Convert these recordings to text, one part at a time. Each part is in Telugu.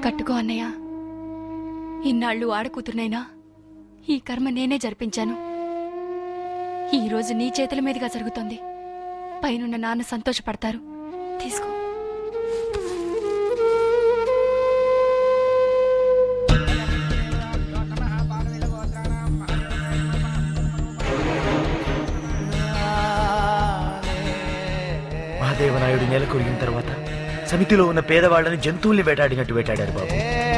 కట్టుకో అన్నయ్య ఇన్నాళ్ళు ఆడకూతురునైనా ఈ కర్మ నేనే జరిపించాను ఈ రోజు నీ చేతుల మీదుగా జరుగుతోంది పైనున్న నాన్న సంతోషపడతారు తీసుకో మహాదేవనాయుడు నేల కొరిగిన తర్వాత సమితిలో ఉన్న పేదవాళ్ళని జంతువుల్ని వేటాడినట్టు వేటాడారు బాబు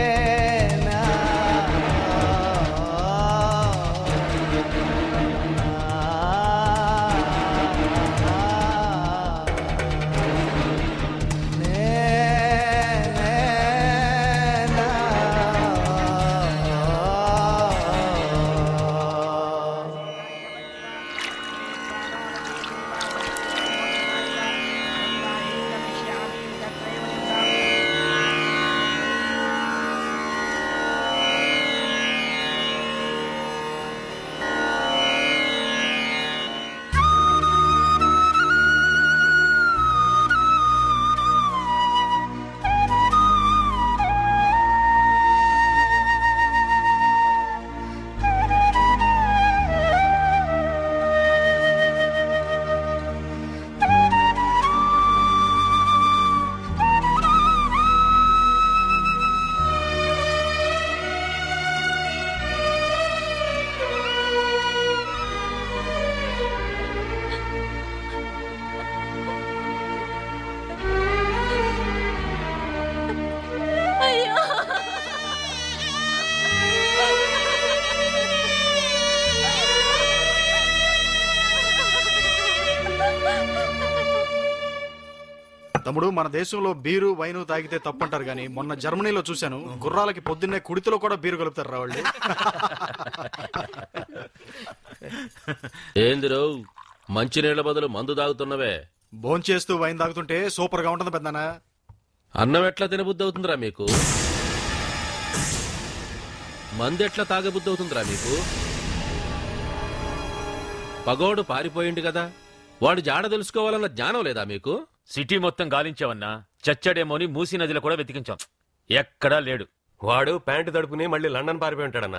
తమ్ముడు మన దేశంలో బీరు వైను తాగితే తప్పంటారు కానీ మొన్న జర్మనీలో చూశాను గుర్రాలకి పొద్దున్నే కుడితిలో కూడా బీరు కలుపుతారు రా వాళ్ళు ఏందిరో మంచినీళ్ల బదులు మందు తాగుతున్నవే భోంచేస్తూ వైన్ తాగుతుంటే సూపర్ గా ఉంటుంది పెద్దనా అన్నం ఎట్లా తినబుద్ధి అవుతుందిరా మీకు మందు ఎట్లా తాగబుద్ధి అవుతుందిరా మీకు పగోడు పారిపోయిండు కదా వాడు జాడ తెలుసుకోవాలన్న జ్ఞానం లేదా మీకు సిటీ మొత్తం గాలించావన్నా చచ్చాడేమోని మూసీ నదిలో కూడా వెతికించాం ఎక్కడా లేడు వాడు ప్యాంటు తడుపుని మళ్ళీ లండన్ పారిపోయి ఉంటాడన్నా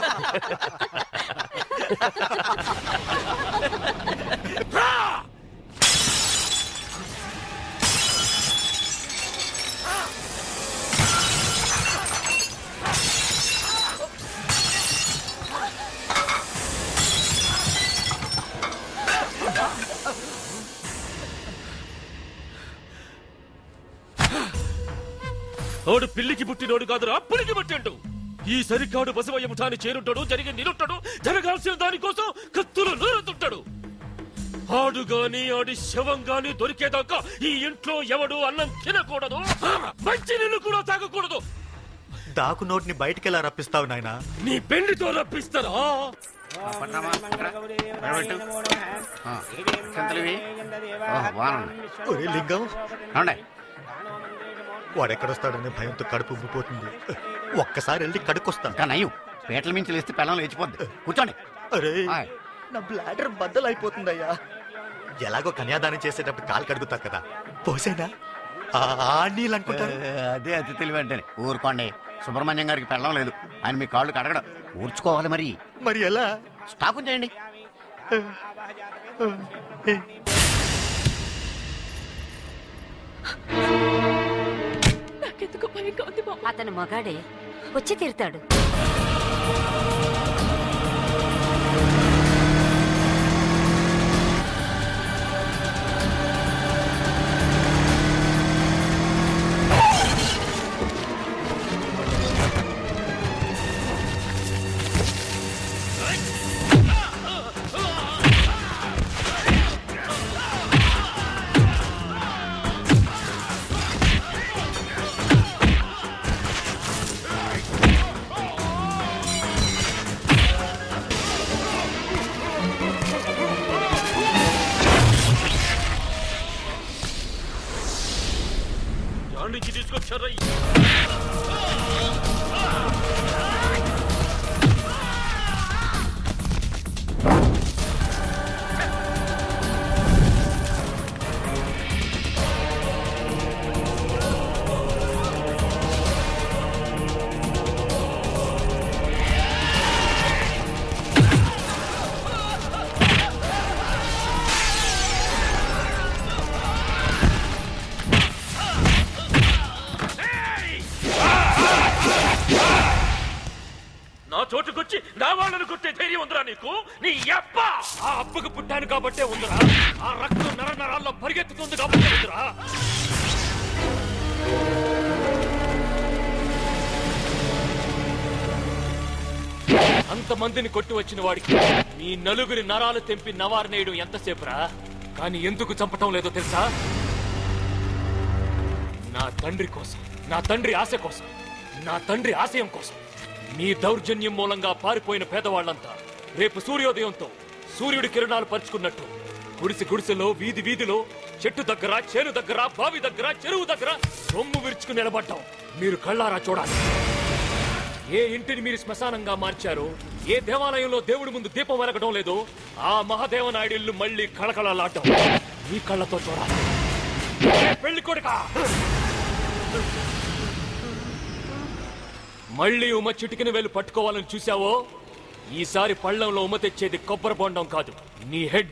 ఓడు పిల్లికి పుట్టినోడు కాదురా పులికి పుట్టిండు ఈ సరికాడు బసవయ్య ముఠాన్ని చేరుంటాడు జరిగి నిలుంటాడు జరగాల్సిన దానికోసం కత్తులు నూరుతుంటాడు ఆడు గాని ఆడి శవం గాని దొరికేదాకా ఈ ఇంట్లో ఎవడు అన్నం తినకూడదు మంచి నీళ్ళు కూడా తాగకూడదు దాకు నోటిని బయటికెలా రప్పిస్తావు నాయనా నీ పెళ్లితో రప్పిస్తారా ఒరే లింగం వాడెక్కడొస్తాడనే భయంతో కడుపు ఉబ్బిపోతుంది ఒక్కసారి వెళ్ళి కడుక్కొస్తాను ఇంకా నయ్యం పీటల మించి లేస్తే పిల్లలు లేచిపోద్ది కూర్చోండి అరే ఆయ్. నా బ్లాడర్ బద్దలైపోతుందయ్యా ఎలాగో కన్యాదానం చేసేటప్పుడు కాలు కడుగుతారు కదా పోసేనా ఆ ఆ నీళ్ళు అనుకుంటారు అదే అతి తెలివి అంటే ఊరుకోండి సుబ్రహ్మణ్యం గారికి పెళ్ళం లేదు ఆయన మీ కాళ్ళు కడగడం ఊర్చుకోవాలి మరి మరి ఎలా స్టాకు చేయండి నాకెందుకు భయంగా ఉంది బాబు అతను మగాడే వచ్చి తీరుతాడు దాని నుంచి తీసుకొచ్చారా వచ్చి నా వాళ్ళని కొట్టే ధైర్యం ఉందిరా నీకు నీ అబ్బ ఆ అబ్బకు పుట్టాను కాబట్టే ఉందిరా ఆ రక్తం నర నరాల్లో పరిగెత్తుతుంది కాబట్టే ఉందిరా అంతమందిని కొట్టి వచ్చిన వాడికి మీ నలుగురి నరాలు తెంపి నవారనేయడం ఎంతసేపురా కానీ ఎందుకు చంపటం లేదో తెలుసా నా తండ్రి కోసం నా తండ్రి ఆశ కోసం నా తండ్రి ఆశయం కోసం నీ దౌర్జన్యం మూలంగా పారిపోయిన పేదవాళ్లంతా రేపు సూర్యోదయంతో సూర్యుడి కిరణాలు పరుచుకున్నట్టు గుడిసె గుడిసెలో వీధి వీధిలో చెట్టు దగ్గర చేను దగ్గర బావి దగ్గర చెరువు దగ్గర రొమ్ము విరుచుకుని నిలబడ్డాం మీరు కళ్ళారా చూడాలి ఏ ఇంటిని మీరు శ్మశానంగా మార్చారో ఏ దేవాలయంలో దేవుడి ముందు దీపం వెలగడం లేదో ఆ మహాదేవ నాయుడు ఇల్లు మళ్ళీ కళకళలాడటం మీ కళ్ళతో చూడాలి ఏ పెళ్లి కొడుకా మళ్ళీ ఉమ చిటికిన వేలు పట్టుకోవాలని చూసావో ఈసారి పళ్ళంలో ఉమ తెచ్చేది కొబ్బరి బొండం కాదు నీ హెడ్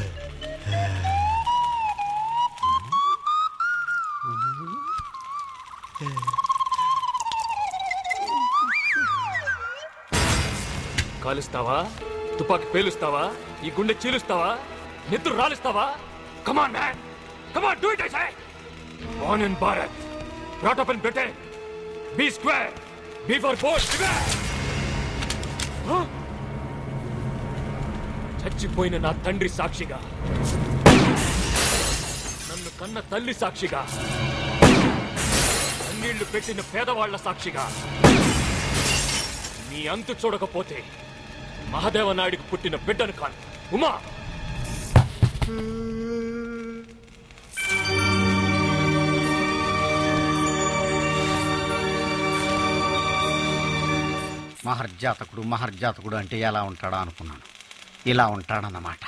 కాలుస్తావా తుపాకి పేలుస్తావా ఈ గుండె చీలుస్తావా నిద్ర రాలుస్తావా come on man come on do it I say on in Bharat brought up in Britain B square B for four చచ్చిపోయిన నా తండ్రి సాక్షిగా నన్ను కన్న తల్లి సాక్షిగా కన్నీళ్లు పెట్టిన పేదవాళ్ల సాక్షిగా నీ అంతు చూడకపోతే మహాదేవ నాయుడికి పుట్టిన బిడ్డను కాను ఉమా మహర్జాతకుడు మహర్జాతకుడు అంటే ఎలా ఉంటాడా అనుకున్నాను ఇలా ఉంటాడన్నమాట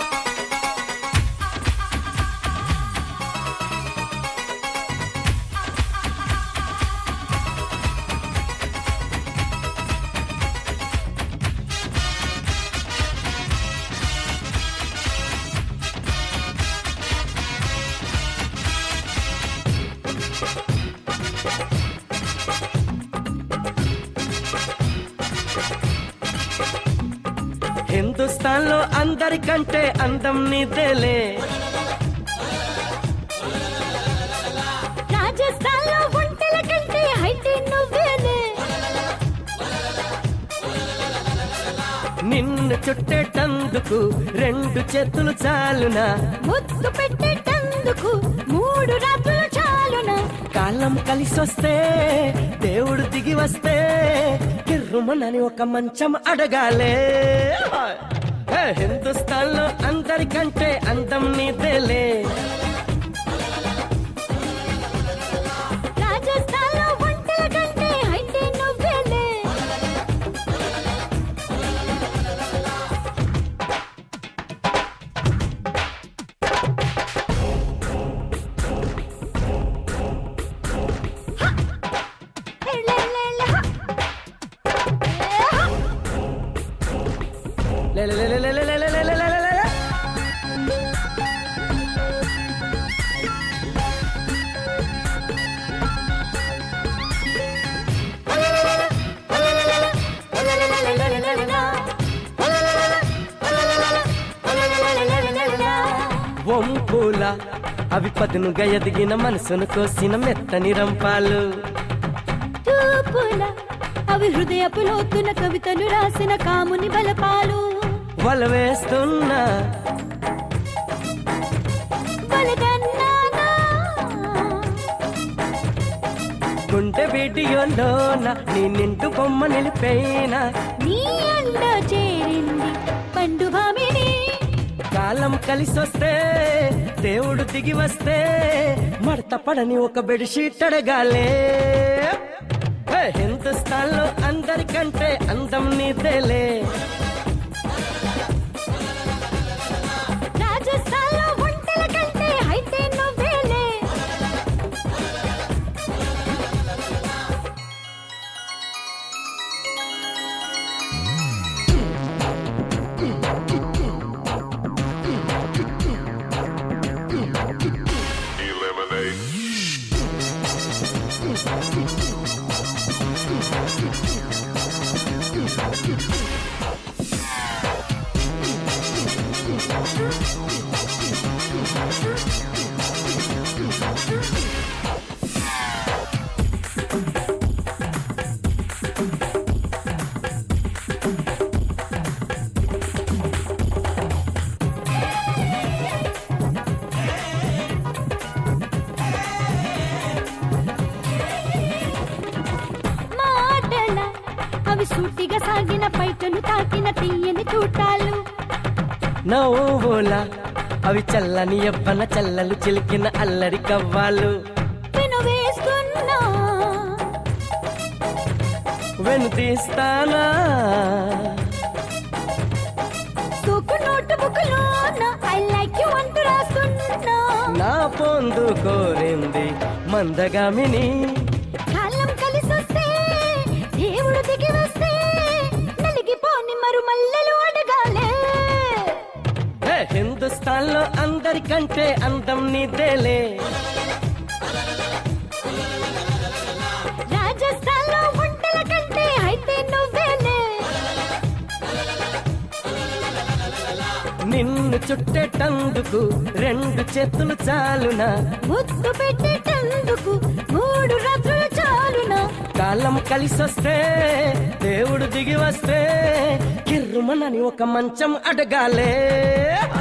హిందుస్థాన్ లో అందరికంటే అందం నీదేలే రాజస్థాన్ లో ఒంటెల కంటే హైట్ నువ్వేలే నిన్ను చుట్టేటందుకు రెండు చేతులు చాలునా ముద్దు పెట్టేటందుకు మూడు రాత్రులు చాలునా కాలం కలిసొస్తే దేవుడు దిగి వస్తే కిర్రుమనని ఒక మంచం అడగాలే హే, హిందుస్థాన్ లో అందరికంటే అందం నీదేలే రాజస్థాన్ లో ఒంటెల కంటే హైట్ నువ్వేలే లే, లే, లే, లే, లే, లే, లే, లే, లే, లే, లే, లే. వంపుల అవి పదునుగా ఎదిగిన మనసును కోసిన మెత్తని రంపాలు తూపుల అవి హృదయపు లోతున కవితలు రాసిన కాముని బలపాలు వల వేస్తున్నా బలగన్నానా గుండె వీడియోలోన నీ నిండు బొమ్మ నిలిపైనా నీ అండ చేరింది పండు భామిని కాలం కలిసొస్తే దేవుడు దిగి వస్తే మడత పడని ఒక బెడ్షీట్ అడగాలే హే, హిందుస్థాన్ లో అందరికంటే అందం నీదేలే రాజస్థాన్ లో ఒంటెల కంటే హైటే నువ్వేలే Eliminate. తీయని చూటాలు నవ్వుల అవి చల్లని ఎవ్వన చల్లలు చిలికిన అల్లరి కవ్వాలు పెను వేస్తున్నా వెను తీస్తానా సోకు నోటు బుక్లో ఐ లైక్ యు అంటూ రాస్తున్నా నా పొందు కోరింది మందగామిని కాలం కలిసొస్తే దేవుడు దిగి వస్తే నలిగిపోని మరు మల్లెలు అడగాలే హే, హిందుస్థాన్ లో అందరికంటే అందం నీదేలే రాజస్థాన్ లో వంటల కంటే అయితే నువ్వేలే నిన్ను చుట్టేటందుకు రెండు చేతులు చాలునా ముద్దు పెట్టేటందుకు మూడు రాత్రులు చాలునా కాలం కలిసొస్తే దేవుడు దిగి వస్తే కిర్రుమనని ఒక మంచం అడగాలే